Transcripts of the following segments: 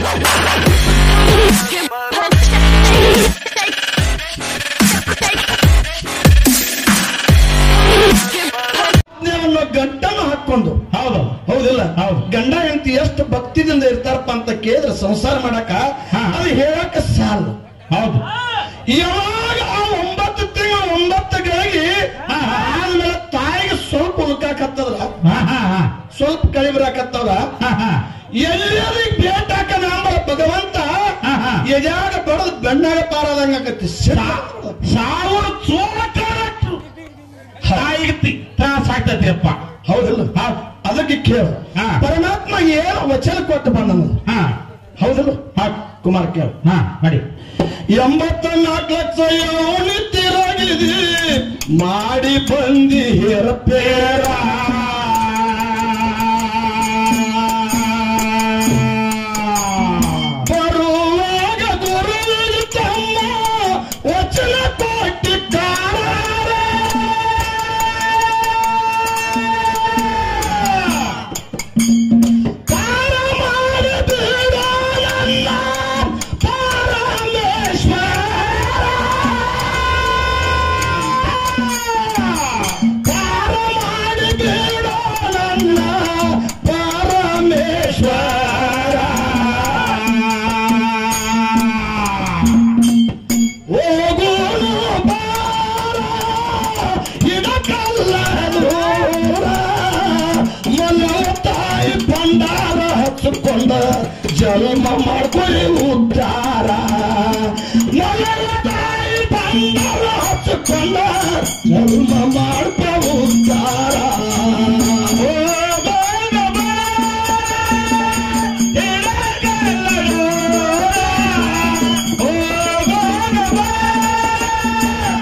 ಅನ್ನೋ ಗಂಟನ್ನು ಹಾಕೊಂಡು ಹೌದು ಹೌದಿಲ್ಲ ಹೌದು. ಗಂಡ ಹೆಂಡತಿ ಎಷ್ಟು ಭಕ್ತಿದಿಂದ ಇರ್ತಾರಪ್ಪ ಅಂತ ಕೇಳಿದ್ರೆ ಸಂಸಾರ ಮಾಡಕ ಹಾ. ಅದು ಹೇಳಕ ಸಾಲ ಹೌದು ಯಾವಾಗ ಆ ಒಂಬತ್ತು ತಿಂಗಳು ಒಂಬತ್ತು ಗಳಿಗೆ ಹಾ, ಹಾ. ಆದ್ಮೇಲೆ ತಾಯಿಗೆ ಸ್ವಲ್ಪ ಉಳ್ಕಾಕತ್ತದ್ರ ಹಾ ಹಾ ಹಾ ಸ್ವಲ್ಪ ಕಳಿಬರಾಕತ್ತವ್ರ ಹಾ ಹಾ ಎಲ್ಲರಿಗೆ ಭೇಟ ಹಾಕದ ಭಗವಂತ ಹಾ, ಹಾ. ಎದ್ಯಾಗ ಬಡದ್ ಬೆಣ್ಣಾಗ ಪಾರಾದಂಗ ಆಕತಿ ಸಾವಿರ ಚೋಳ ಕಾರಟ್ರು ತಾಯಿಗೆ ತ್ರಾಸ ಆಗ್ತೈತಿ ಅಪ್ಪ ಹೌದಿಲ್ಲ ಹೌದು ಅದಕ್ಕೆ ಕೇಳು ಹಾ. ಪರಮಾತ್ಮ ಏನು ವಚನ ಕೊಟ್ಟು ಬಂದ ಹಾ ಹೌದಿಲ್ಲ ಕುಮಾರ್ ಕೇಳು ಹಾ ಮಾಡಿ ಎಂಬತ್ತ ನಾಲ್ಕು ಲಕ್ಷ ಯೋನಿ ತಿರುಗಿದಿ ಮಾಡಿ ಬಂದಿ ಹೇರಪೇರ ಬರುವಾಗ ಗುರುವಿಗೆ ತಮ್ಮ ವಚನ ಕೊಟ್ಟಿದ್ದಾರೆ ಪಾರ ಮಾಡಬೇಡ ನನ್ನ ಪರಮೇಶ್ವರ ಪಾರ ಮಾಡಬೇಡ ನನ್ನ ಪರಮೇಶ್ವರ ಹೋಗೋಣ ಬಾರ ಇದಕ್ಕಲ್ಲ ದೂರ ಮನ ತಾಯಿ ಬಂಡಾರ ಹಚ್ಚಿಕೊಂಡ ಜನ್ಮ ಮಾಡ್ಕೊಳ್ಳಿ ಉದ್ಧಾರ ಮನ ತಾಯಿ ಬಂಡಾರ ಹಚ್ಚಿಕೊಂಡ ಜನ್ಮ ಮಾಡ್ಕೊ ಉದ್ಧಾರ ಹೋಗೋಣ ಬಾರ, ಇದಕ್ಕಲ್ಲ ದೂರ. ಹೋಗೋಣ ಬಾರ,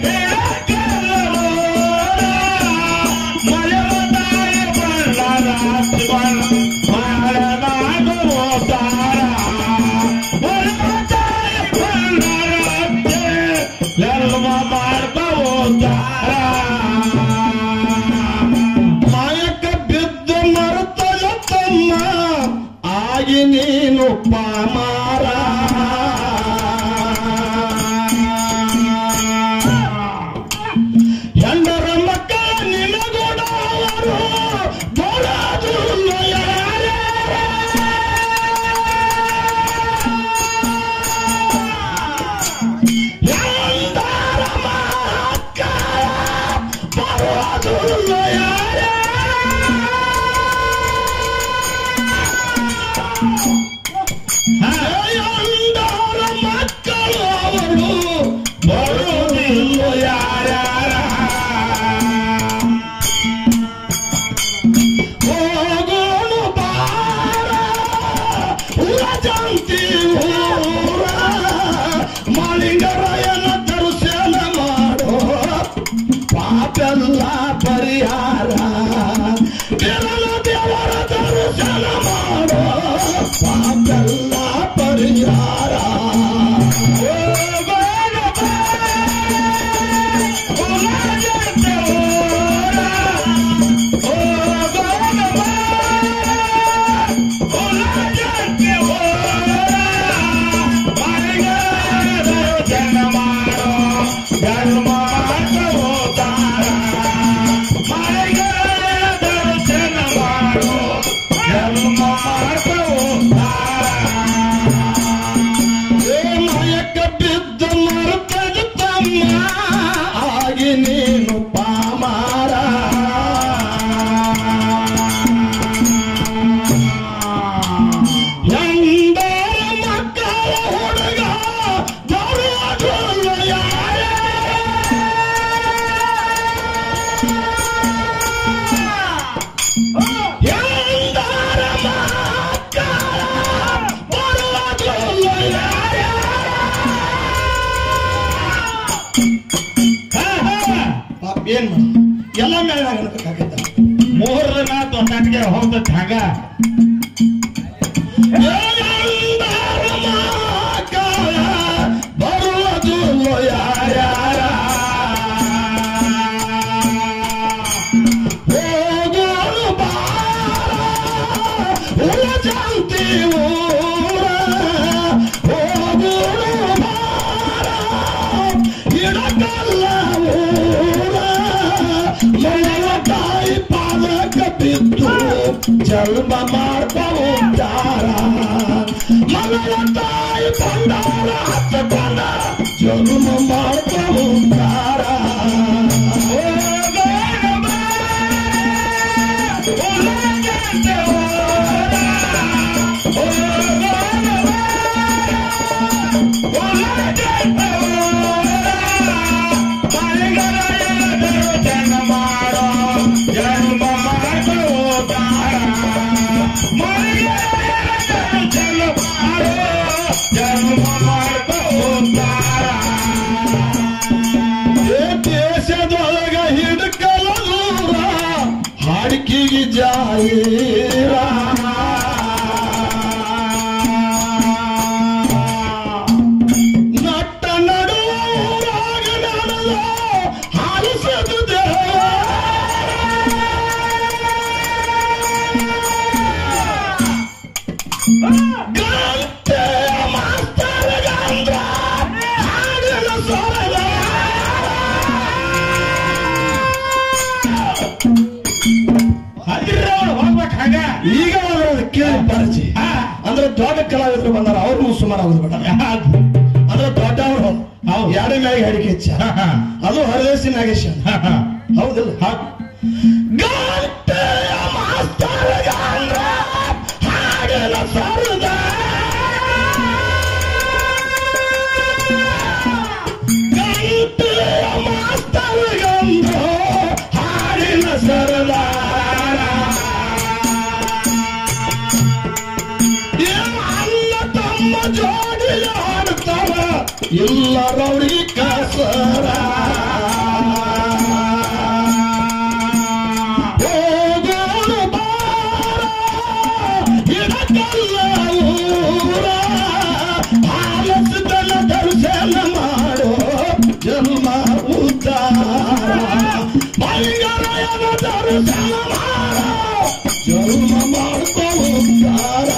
ಮಾಯಕ ಬಿದ್ದು ಮರುತನ ತಮ್ಮ ಆಗಿ ನೀನು ಪಾಮಾರ ಹೆಂಡರ ಮಕ್ಕಳ ನಿನಗೂಡ ಅವರು ಬರೋದಿಲ್ಲ ಎಂದರ ಮಕ್ಕಳ ಬರೋದಿಲ್ಲ ಎಂದರ ಮಕ್ಕಳು ಅವರು ಬರೋದಿಲ್ಲ ಯಾರ್ಯಾರ ಹೋಗೋಣ ಬಾರ ಊರ ಜಂತಿ ಊರ ಮಾಳಿಂಗರಾಯನ ದರ್ಶನ ಮಾಡೋ ಪಾಪೆಲ್ಲ ಪರಿಹಾರ ದೇವರ ದೇವರ ದರ್ಶನ ಮಾಡೋ ಪಾಪೆಲ್ಲ ಪರಿಹಾರ ಹೋಗೋಣ ಬಾರ, ಊರ ಜಂತಿ ಊರ ಬಿದ್ದು ಮರುತದ ತಮ್ಮ ಆಗಿ ನೀನು ಪಾಮಾರ ಎಂದರ ಮಕ್ಕಳ ಹುಡುಗ ಬರುವುದು ಯಾರ ಎಂದರ ಮಕ್ಕಳ ಬರುವುದು ಯಾರ ಪಾಪ ಏನ್ ಮಾಡ ಎಲ್ಲ ಮೇಲೆ ಆಗಬೇಕಾಗತ್ತ ಮೂರ್ ದಿನ ತೊಂದಾಟಿಗೆ ಹೋಗ್ತೈತಿ ಹಂಗ ಬರುವುದು ಯಾರ್ಯಾರ ಹೋಗೋಣ ಬಾರ ಉಳ ಜಾಂತಿ ಊರ ಜನ್ಮ ಮಾಡ್ಕೊಂತಾರ ಮಗಳ ತಾಯಿ ಬಂಡಾರ ಹತ್ತಕೊಂಡ ಜನ್ಮ ಮಾಡ್ಕೊಂತಾರ ಏ ದೇಶದೊಳಗ ಹಿಡ್ಕಲ ದೂರ ಹಾಡಿಕೆಗೆ ಜಾಯಿರ ನಟ್ಟ ನಡುವರಾಗ ನಡೆದ ಹಾಲಿಸದು ಗಂಟೆ ಮಾಸ್ತರಗಂದ್ರ ಹಾಡಿನ ಸ್ವರದ ಹೋಗ್ಬೇಕು ಹಂಗ ಈಗ ಅವ್ರು ಕೇಳಿ ಪರಿಚಯ ಹಾ. ಅಂದ್ರೆ ದೊಡ್ಡ ಕಲಾವಿದರು ಬಂದಾರ ಅವ್ರು ಸುಮಾರು ಆಗುದು ಬೇಡ ಯಾವ್ದು? ಅಂದ್ರೆ ದೊಡ್ಡವರು ಹೌದು. ಎರಡು ಮ್ಯಾಗ ಅಡಿಕೆ ಹೆಚ್ಚ ಹಾ, ಹಾ. ಅದು ಹರದೇಶಿ ನಾಗೇಶ ಹಾ, ಹಾ. ಹೌದಿಲ್ಲ ಹೌದು. ಗಂಟೆಯ ಮಾಸ್ತರಗಂದ್ರ ಹಾಡಿನ ಸ್ವರದ ಗಂಟೆಯ ಮಾಸ್ತರಗಂದ್ರ ಹಾಡಿನ ಸರದಾರ ಅಲ್ಲ ತಮ್ಮ ಜೋಡಿ ಆಡ್ತಾರ ಎಲ್ಲರವ್ರಿಗೆ ಕಸರ ಹೋಗೋಣ ಬಾರ, ಇಡಕಲ್ಲ ಊರ, ಆಲಸ್ದನ ದರ್ಶನ ಮಾಡೋ ಜನ್ಮ ಉದ್ಧಾರ ಭಯಂಕರಯನ ದರ್ಶನ ಮಾಡೋ ಜನ್ಮ ಮಾಡ್ಕೋ ಉದ್ಧಾರ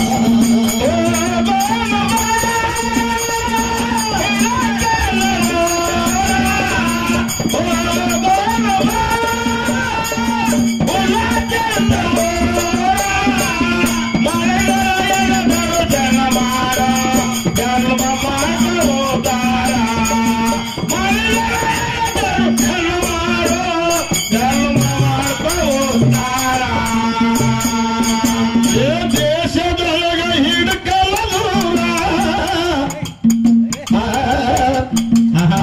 ಏ ದೇಶದೊಳಗ ಹಿಡ್ಕಲ್ಲ ದೂರ ಆ,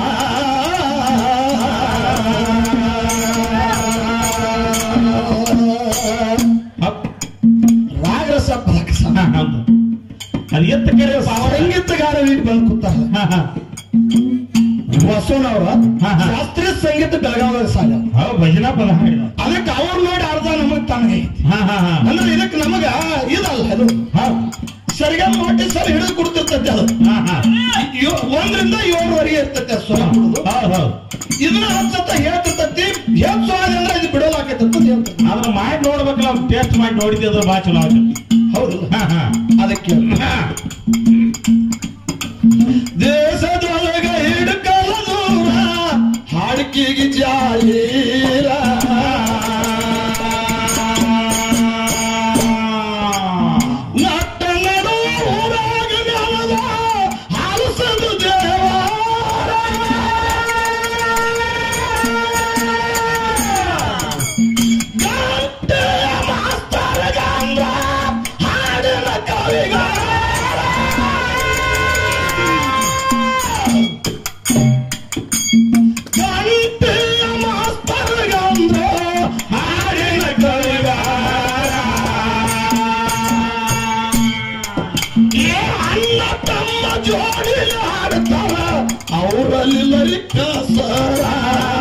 ಹೌದು. ರಾಗರಸ ಪರಕಸ ಹಾ, ಹೌದು. ಅದು ಎತ್ತ ಕರೆ ಪಾವರ ಸಂಗೀತಗಾರ ಇಲ್ಲಿ ಬಂದು ಕೂತಾರ ಹಾ, ಹಾ. ಬಸವನವರ ಹಾ, ಹಾ. ಶಾಸ್ತ್ರೀಯ ಸಂಗೀತ ಬೆಳಗಾವದಾಗ ಸಾಲ ಹೌದು, ಭಜನಾ ಪದ ಹಾಡಿದ ಅದಕ್ಕೆ ಅವ್ರು ನೋಡಿ ಅರ್ಧ ನಮಗ್ ತನಗೆ ಐತಿ ಹಾ ಹಾ ಹಾ ಅಂದ್ರೆ ಇದಕ್ಕೆ ನಮಗ ಇದಲ್ಲ ಅದು ಹೌದು. ಸರಿಗಮ್ಮ ಹೊಟ್ಟೆ ಸರ್ ಹಿಡಿದು ಕೊಡ್ತಿರ್ತೈತೆ ಅದು ಹಾ ಹಾ ಯೋ- ಒಂದರಿಂದ ಏಳುವರೆಗೆ ಇರ್ತೈತೆ ಸ್ವರ ಬಿಡುದು ಹೌದು ಹೌದು ಇದನ್ನ ಹಚ್ಚತ್ತ ಹೇಳ್ತಿರ್ತೈತಿ ಹೆಚ್ಚು ಸ್ವಾದ ಅಂದ್ರೆ ಇದು ಬಿಡೋಲಾಕೈತೆ ಅಂತ ಹೇಳ್ತೈತಿ ಅದನ್ನ ಮಾಡಿ ನೋಡ್ಬೇಕಲ್ಲ ಅವ್ನು ಟೇಸ್ಟ್ ಮಾಡಿ ನೋಡಿದ್ರೆ ಭಾಳ ಚಲೋ ಆಗ್ತದೆ ಹೌದಲ್ಲ ಹಾ ಹಾ ಅದಕ್ಕೆ ಹಾ ದೇಶದೊಳಗ ಹಿಡ್ಕಲ ದೂರ ಹಾಡಿಕೆಗೆ ಜಾಹೀರ ನಟ್ಟ ನಡುವರಾಗ ನೆಲದ ಹಾಲಿಸದು ದೇವ ಗಂಟೆಯ ಮಾಸ್ತರಗಂದ್ರ ಹಾಡಿನ ಕವಿಗಾರ ಗಂಟೆಯ ಮಾಸ್ತರಗಂದ್ರ ಹಾಡಿನ ಕವಿಗಾರ ಏ ಅಣ್ಣ ತಮ್ಮ ಜೋಡಿ ಹಾಡ್ತಾರ ಅವರಲ್ಲಿ ಕಸರ